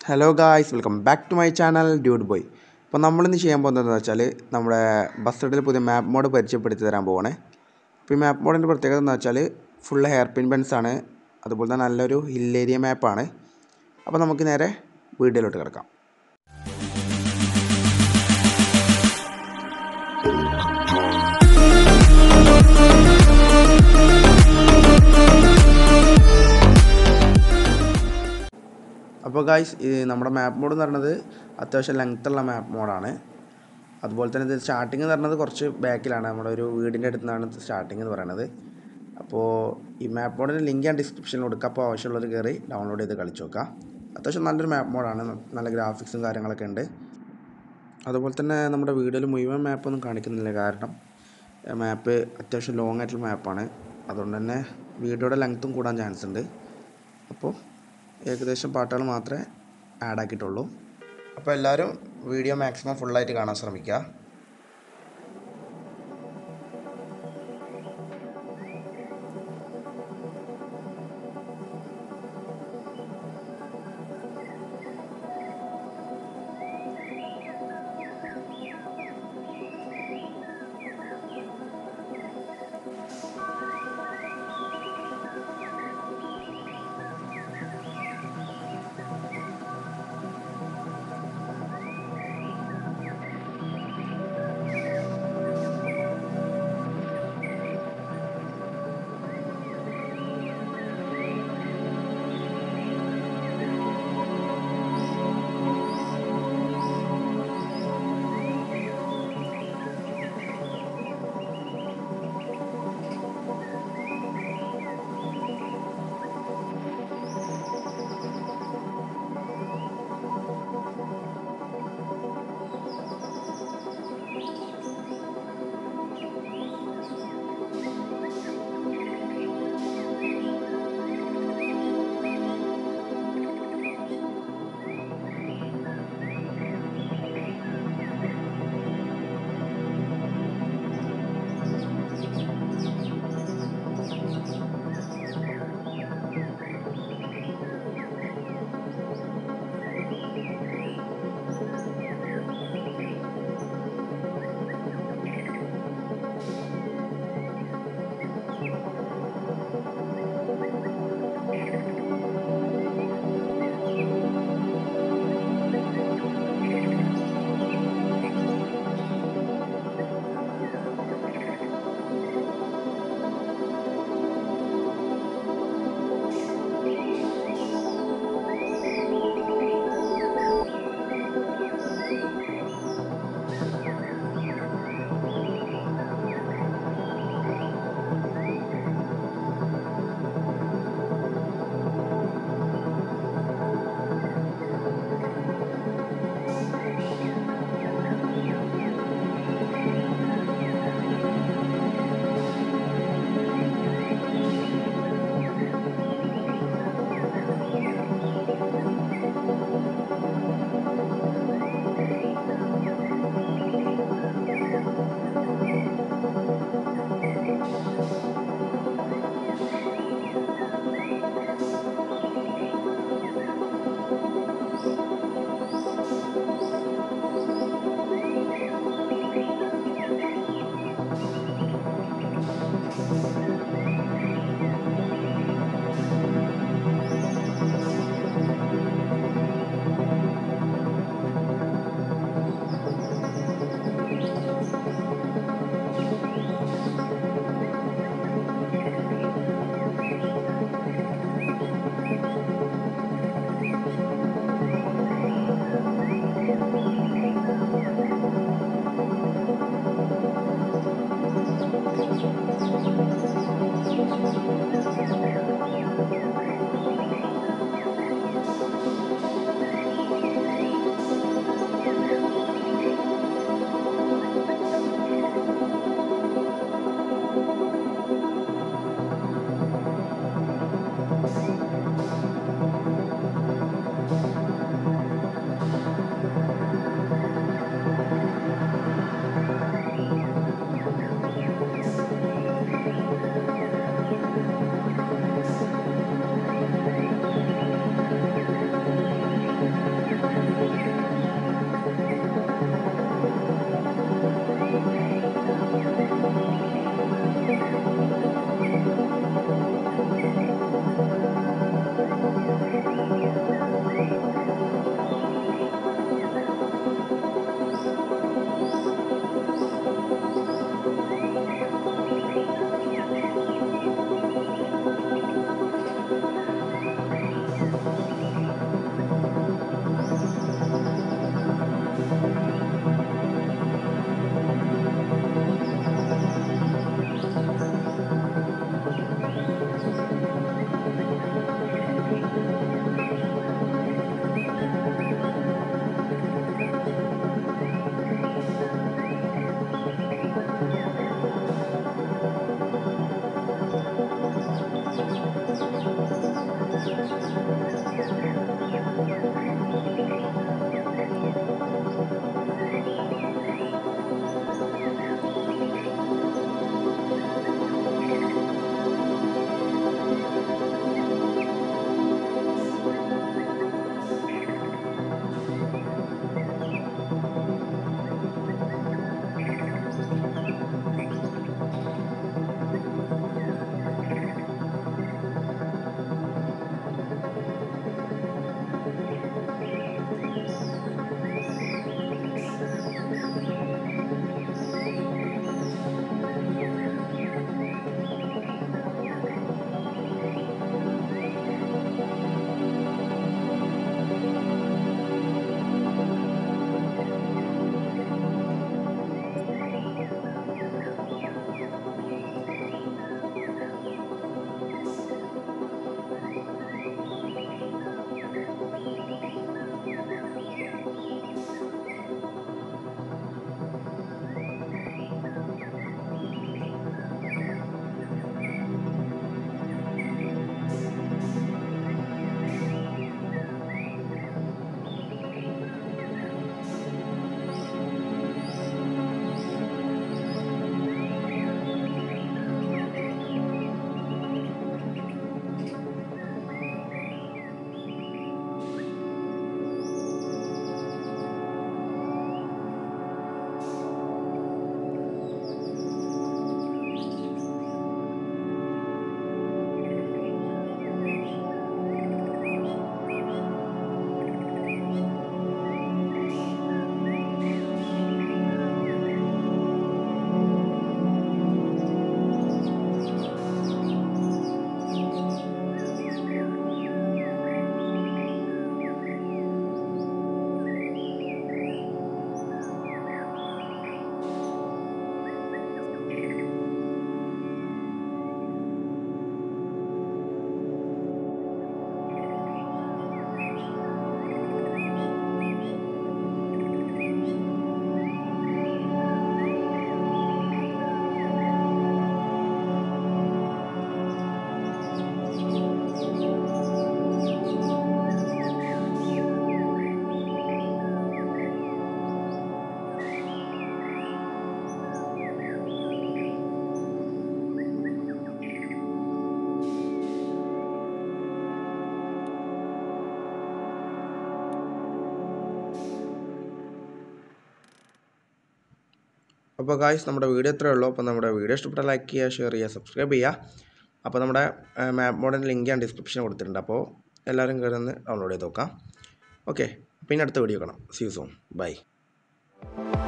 hello guys welcome back to my channel dude boy അപ്പോൾ നമ്മളിന്ന് ചെയ്യാൻ പോകുന്നതെന്ന് വെച്ചാൽ നമ്മുടെ ബസ് റൈഡിൽ പുതിയ മാപ്പ് മോഡ് പരിചയപ്പെടുത്തി തരാൻ പോവാണ് അപ്പോൾ ഈ മാപ്പ് മോഡിൻ്റെ പ്രത്യേകത എന്ന് വെച്ചാൽ ഫുള്ള് ഹെയർ പിൻ ബെൻസ് ആണ് അതുപോലെ തന്നെ നല്ലൊരു ഹിൽ ഏരിയ മാപ്പാണ് അപ്പോൾ നമുക്ക് നേരെ വീഡിയോയിലോട്ട് കിടക്കാം അപ്പോൾ ഗായ്സ് ഈ നമ്മുടെ മാപ്പ് മോഡ് എന്ന് പറയുന്നത് അത്യാവശ്യം ലെങ്ത്തുള്ള മാപ്പ് മോഡാണ് അതുപോലെ തന്നെ ഇത് സ്റ്റാർട്ടിങ് എന്ന് പറയുന്നത് കുറച്ച് ബാക്കിലാണ് നമ്മുടെ ഒരു വീടിൻ്റെ അടുത്ത് നിന്നാണ് സ്റ്റാർട്ടിങ് എന്ന് പറയുന്നത് അപ്പോൾ ഈ മാപ്പ് മോഡിൻ്റെ ലിങ്ക് ഞാൻ ഡിസ്ക്രിപ്ഷനിൽ കൊടുക്കാം അപ്പോൾ ആവശ്യമുള്ളവർ കയറി ഡൗൺലോഡ് ചെയ്ത് കളിച്ച് നോക്കാം അത്യാവശ്യം നല്ലൊരു മാപ്പ് മോഡാണ് നല്ല ഗ്രാഫിക്സും കാര്യങ്ങളൊക്കെ ഉണ്ട് അതുപോലെ തന്നെ നമ്മുടെ വീഡിയോയിൽ മുഴുവൻ മാപ്പൊന്നും കാണിക്കുന്നില്ല കാരണം മാപ്പ് അത്യാവശ്യം ലോങ് ആയിട്ടുള്ള മാപ്പാണ് അതുകൊണ്ട് തന്നെ വീഡിയോയുടെ ലെങ്ത്തും കൂടാൻ ചാൻസ് ഉണ്ട് അപ്പോൾ ഏകദേശം പാട്ടുകൾ മാത്രമേ ആഡ് ആക്കിയിട്ടുള്ളൂ അപ്പോൾ എല്ലാവരും വീഡിയോ മാക്സിമം ഫുള്ളായിട്ട് കാണാൻ ശ്രമിക്കുക അപ്പോൾ ഗായ്സ് നമ്മുടെ വീഡിയോ ഇത്രയേ ഉള്ളൂ അപ്പോൾ നമ്മുടെ വീഡിയോ ഇഷ്ടപ്പെട്ടാൽ ലൈക്ക് ചെയ്യുക ഷെയർ ചെയ്യുക സബ്സ്ക്രൈബ് ചെയ്യുക അപ്പോൾ നമ്മുടെ മാപ്പ് മോഡിൻ്റെ ലിങ്ക് ഞാൻ ഡിസ്ക്രിപ്ഷനിൽ കൊടുത്തിട്ടുണ്ട് അപ്പോൾ എല്ലാവരും കയറി ഒന്ന് ഡൗൺലോഡ് ചെയ്ത് നോക്കാം ഓക്കെ പിന്നെ അടുത്ത വീഡിയോ കാണാം സീ സോൺ ബൈ